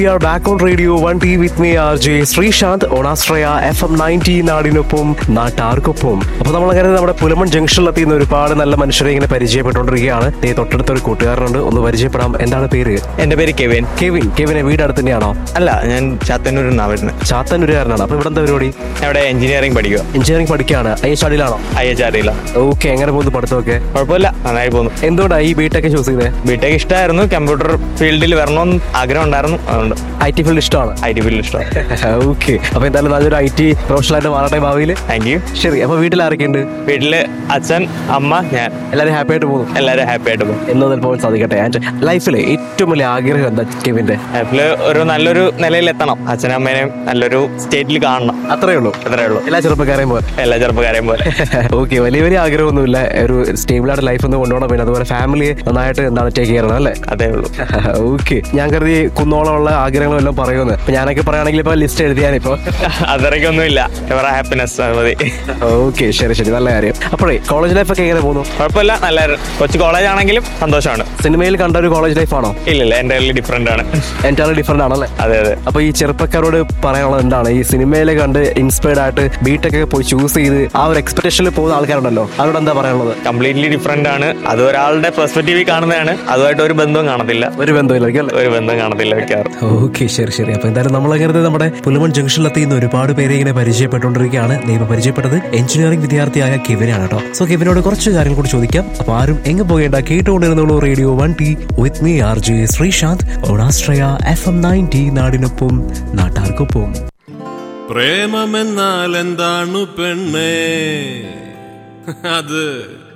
We are back on Radio 1T with me, RJ Sreesanth ഓണാശ്രയ F M ninety നാടിനൊപ്പം നാട്ടാർക്കൊപ്പം അപ്പൊ നമ്മളങ്ങനെ നമ്മുടെ പുലമൺ ജംഗ്ഷനിലെത്തിയുന്ന ഒരുപാട് നല്ല മനുഷ്യരെ ഇങ്ങനെ പരിചയപ്പെട്ടുകൊണ്ടിരിക്കുകയാണ് ദേ തൊട്ടടുത്ത ഒരു കൂട്ടുകാരനുണ്ട് ഒന്ന് പരിചയപ്പെടാം എന്താണ് പേര് എന്റെ പേര് കെവിൻ കെവിൻ കെവിനെ വീട് അടുത്ത് തന്നെയാണോ അല്ല ഞാൻ ചാത്തന്നൂരിൽ നിന്നാണ് വരുന്നത് ചാത്തന്നൂരുകാരനാണ് അപ്പൊ ഇവിടെ എന്താ പരിപാടി അവിടെ എഞ്ചിനീയറിംഗ് പഠിക്കുക എഞ്ചിനീയറിംഗ് പഠിക്കുകയാണ് ഐ എച്ച് ആടിയിലാണോ ഐ എച്ച് അറിയില്ല ഓക്കെ എങ്ങനെ പോകുന്നു പഠിത്തമൊക്കെ കുഴപ്പമില്ല നന്നായി പോകുന്നു എന്തുകൊണ്ടാണ് ഈ ബിടെക് ചൂസ് ചെയ്തത് ബിടെക് ഇഷ്ടമായിരുന്നു കമ്പ്യൂട്ടർ ഫീൽഡിൽ വരണമെന്ന് ആഗ്രഹം ഉണ്ടായിരുന്നു അതുകൊണ്ട് ഐ ടി ഫീൽഡ് ഇഷ്ടമാണ് ഐ ടി ഫീൽഡ് ഇഷ്ടമാണ് ഓക്കെ അപ്പൊ എന്തായാലും നല്ലൊരു ഐ ടി പ്രൊഫഷണലായിട്ട് മാറട്ടെ ഭാവിയിൽ താങ്ക് യു ശരി അപ്പൊ വീട്ടിൽ ആരൊക്കെയുണ്ട് വീട്ടില് അച്ഛൻ അമ്മ ഞാൻ എല്ലാവരും ഹാപ്പി ആയിട്ട് പോകുന്നു എല്ലാവരും ഹാപ്പി ആയിട്ട് പോകും എന്നതിൽ പോകാൻ സാധിക്കട്ടെ ആൻഡ് ലൈഫിലെ ഏറ്റവും വലിയ ആഗ്രഹം എന്താ കെവിന്റെ ലൈഫില് ഒരു നല്ലൊരു നിലയിൽ എത്തണം അച്ഛനും അമ്മേനെയും നല്ലൊരു സ്റ്റേറ്റിൽ കാണണം അത്രേ ഉള്ളൂ അത്രേ ഉള്ളൂ എല്ലാ ചെറുപ്പക്കാരെയും പോലെ എല്ലാ ചെറുപ്പക്കാരെയും പോലെ ഓക്കെ വലിയ വലിയ ആഗ്രഹമൊന്നുമില്ല ഒരു സ്റ്റേബിൾ ആയിട്ട് ലൈഫ് ഒന്ന് കൊണ്ടുപോകണം പിന്നെ അതുപോലെ ഫാമിലി നന്നായിട്ട് എന്താണ് ടേക്ക് ചെയ്യണം അല്ലേ അതേ ഉള്ളൂ ഓക്കെ ഞാൻ കരുതി കുന്നോളമുള്ള ആഗ്രഹങ്ങളെല്ലാം പറയുമെന്ന് ഇപ്പൊ ഞാനൊക്കെ പറയുകയാണെങ്കിൽ ഇപ്പൊ ലിസ്റ്റ് എഴുതിയാനിപ്പോ അത്രയ്ക്കൊന്നുമില്ല എവറ ഹാപ്പിനെസ് മതി ഓക്കെ ശരി ശരി നല്ല കാര്യം അപ്പോഴേ കോളേജ് ലൈഫ് ഒക്കെ എങ്ങനെ പോകുന്നു കുഴപ്പമില്ല നല്ല കൊച്ചു കോളേജ് ആണെങ്കിലും സന്തോഷമാണ് സിനിമയിൽ കണ്ട ഒരു കോളേജ് ലൈഫ് ആണോ ഇല്ലില്ല എൻ്റെ ഡിഫറെന്റ് ആണ് എൻ്റെ ഡിഫറെന്റ് ആണല്ലേ അതെ അതെ അപ്പൊ ഈ ചെറുപ്പക്കാരോട് പറയാനുള്ളത് എന്താണ് ഈ സിനിമയിലെ കണ്ട് ഇൻസ്പയർഡ് ആയിട്ട് ബിടെക് ഒക്കെ പോയി ചൂസ് ചെയ്ത് ആ ഒരു എക്സ്പെക്ടേഷനിൽ പോകുന്ന ആൾക്കാരുണ്ടല്ലോ അവരോട് എന്താ പറയാനുള്ളത് കംപ്ലീറ്റ്ലി ഡിഫറെന്റ് ആണ് അത് ഒരാളുടെ പെർസ്പെക്റ്റീവിൽ കാണുന്നതാണ് അതുമായിട്ട് ഒരു ബന്ധവും കാണത്തില്ല ഒരു ബന്ധമില്ലായിരിക്കും അല്ലേ ഒരു ബന്ധം കാണത്തില്ല മിക്കവാറും ഓക്കെ ശരി ശരി അപ്പൊ എന്തായാലും നമ്മൾ അങ്ങനെ നമ്മുടെ പുലമൺ ജംഗ്ഷനിലെത്തിയുന്ന ഒരുപാട് പേരെ ഇങ്ങനെ പരിചയപ്പെട്ടുകൊണ്ടിരിക്കുകയാണ് ദൈവം പരിചയപ്പെട്ടത് എഞ്ചിനീയറിംഗ് വിദ്യാർത്ഥിയായ കെവിനാണ് കേട്ടോ സോ കെവിനോട് കുറച്ച് കാര്യങ്ങൾ കൂടി ചോദിക്കാം അപ്പൊ ആരും എങ്ങ് പോകേണ്ട കേട്ടുകൊണ്ടിരുന്നുള്ളൂ radio one T with me R J Sreesanth ഓണാശ്രയ എഫ് എം നയൻറ്റി നാടിനൊപ്പം നാട്ടാർക്കൊപ്പം പ്രേമമെന്നാൽ എന്താണ് പെണ്ണേ അത്